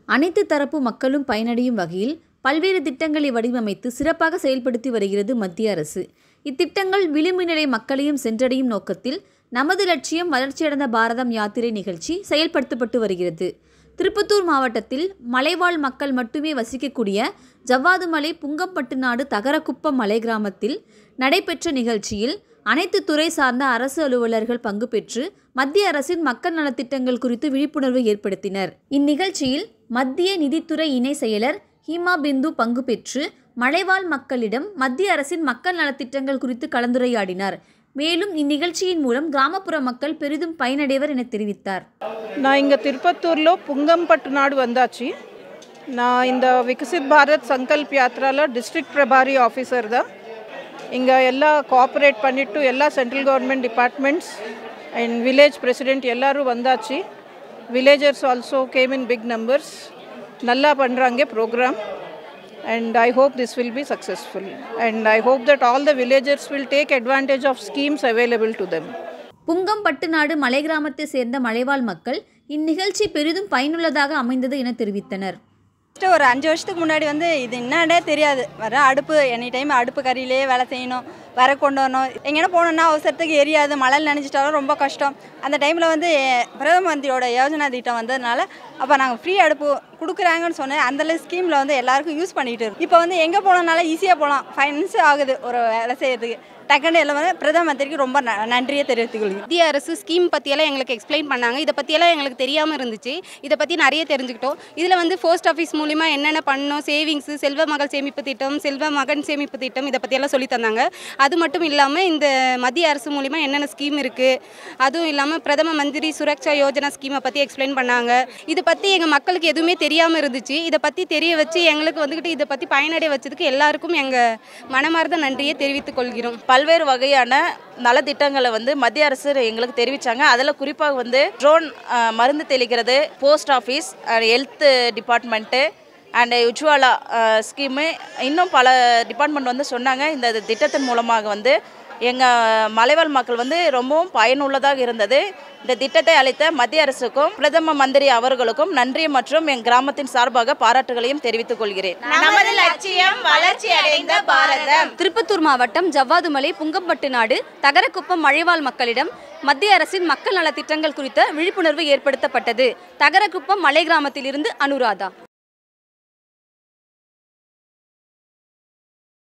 அனைத்து தரப்பு மக்களும் பயனடையும் வகையில் பல்வேறு திட்டங்களை வடிவமைத்து சிறப்பாக செயல்படுத்தி வருகிறது மத்திய அரசு இத்திட்டங்கள் விளிம்பு நிலை மக்களையும் சென்றடையும் நோக்கத்தில் நமது லட்சியம் வளர்ச்சியடைந்த பாரதம் யாத்திரை நிகழ்ச்சி செயல்படுத்தப்பட்டு வருகிறது திருப்பத்தூர் மாவட்டத்தில் மலைவாழ் மக்கள் மட்டுமே வசிக்கக்கூடிய ஜவ்வாதுமலை புங்கம்பட்டுநாடு தகரக்குப்பம் மலை கிராமத்தில் நடைபெற்ற நிகழ்ச்சியில் அனைத்து துறை சார்ந்த அரசு அலுவலர்கள் பங்கு பெற்று மத்திய அரசின் மக்கள் நலத்திட்டங்கள் குறித்து விழிப்புணர்வு ஏற்படுத்தினர் இந்நிகழ்ச்சியில் மத்திய நிதித்துறை இணை செயலர் ஹீமா பிந்து பங்கு பெற்று மலைவாழ் மக்களிடம் மத்திய அரசின் மக்கள் நலத்திட்டங்கள் குறித்து கலந்துரையாடினார் மேலும் இந்நிகழ்ச்சியின் மூலம் கிராமப்புற மக்கள் பெரிதும் பயனடைவர் என தெரிவித்தார் நான் இங்கே திருப்பத்தூரில் புங்கம்பட்டுநாடு வந்தாச்சு நான் இந்த விகசித் பாரத் சங்கல்ப் யாத்ரால டிஸ்ட்ரிக்ட் பிரபாரி ஆஃபீஸர் தான் இங்கே ಎಲ್ಲ ಕೋಆಪರೇಟ್ பண்ணிட்டு ಎಲ್ಲ central government departments and village president ಎಲ್ಲರೂ வந்தாச்சு villagers also came in big numbers நல்லா பண்ணுறாங்க programme and I hope this will be successful. And I hope that all the villagers will take advantage of schemes available to them. Pungampattunadu மலை கிராமத்தை சேர்ந்த மலைவாழ் மக்கள் இந்நிகழ்ச்சி பெரிதும் பயனுள்ளதாக அமைந்தது என தெரிவித்தனர் ஃபஸ்ட்டு ஒரு அஞ்சு வருஷத்துக்கு முன்னாடி வந்து இது என்னன்னே தெரியாது வர அடுப்பு எனி டைம் அடுப்பு கறியிலே வேலை செய்யணும் வர கொண்டு வரணும் எங்கேனா போகணுன்னா அவசரத்துக்கு எரியாது மழையில் நினைச்சிட்டாலும் ரொம்ப கஷ்டம் அந்த டைமில் வந்து பிரதம மந்திரியோட யோஜனா திட்டம் வந்ததுனால அப்போ நாங்கள் ஃப்ரீ அடுப்பு கொடுக்குறாங்கன்னு சொன்னேன் அந்த ஸ்கீமில் வந்து எல்லாருக்கும் யூஸ் பண்ணிகிட்டு இருக்கோம் இப்போ வந்து எங்கே போனனால ஈஸியாக போகலாம் ஃபைனான்ஸ் ஆகுது ஒரு வேலை செய்யறதுக்கு டக்குன்னு எல்லாம் வந்து பிரதம மந்திரிக்கு ரொம்ப ந- நன்றியை தெரிவித்துக் கொள்கிறேன் மத்திய அரசு ஸ்கீம் பற்றியெல்லாம் எங்களுக்கு எக்ஸ்பிளைன் பண்ணாங்க இதை பற்றியெல்லாம் எங்களுக்கு தெரியாமல் இருந்துச்சு இதை பற்றி நிறைய தெரிஞ்சுக்கிட்டோம் இதில் வந்து போஸ்ட் ஆஃபீஸ் மூலிமா என்னென்ன பண்ணணும் சேவிங்ஸு செல்வ மகள் சேமிப்பு திட்டம் செல்வ மகன் சேமிப்பு திட்டம் இதை பற்றியெல்லாம் சொல்லி தந்தாங்க அது மட்டும் இல்லாமல் இந்த மத்திய அரசு மூலிமா என்னென்ன ஸ்கீம் இருக்குது அதுவும் இல்லாமல் பிரதம மந்திரி சுரக்ஷா யோஜனா ஸ்கீமை பற்றி எக்ஸ்பிளைன் பண்ணாங்க இதை பற்றி எங்கள் மக்களுக்கு எதுவுமே தெரியாமல் இருந்துச்சு இதை பற்றி தெரிய வச்சு எங்களுக்கு வந்துக்கிட்டு இதை பற்றி பயனடைய வச்சதுக்கு எல்லாருக்கும் எங்கள் மனமார்ந்த நன்றியை தெரிவித்துக் கொள்கிறோம் பல்வேறு வகையான நலத்திட்டங்களை வந்து மத்திய அரசு எங்களுக்கு தெரிவித்தாங்க அதில் குறிப்பாக வந்து ட்ரோன் மருந்து தெளிக்கிறது post office health department and Ujjwala scheme இன்னும் பல டிபார்ட்மெண்ட் வந்து சொன்னாங்க இந்த திட்டத்தின் மூலமாக வந்து எங்கள் மலைவாழ் மக்கள் வந்து ரொம்பவும் பயனுள்ளதாக இருந்தது இந்த திட்டத்தை அளித்த மத்திய அரசுக்கும் பிரதம மந்திரி அவர்களுக்கும் நன்றி மற்றும் என் கிராமத்தின் சார்பாக பாராட்டுகளையும் தெரிவித்துக் கொள்கிறேன் நமது லட்சியம் வளர்ச்சி அடைந்த பாரதம் திருப்பத்தூர் மாவட்டம் ஜவ்வாதுமலை புங்கம்பட்டுநாடு தகரக்குப்பம் மழைவாழ் மக்களிடம் மத்திய அரசின் மக்கள் நலத்திட்டங்கள் குறித்த விழிப்புணர்வு ஏற்படுத்தப்பட்டது தகரக்குப்பம் மலை கிராமத்திலிருந்து அனுராதா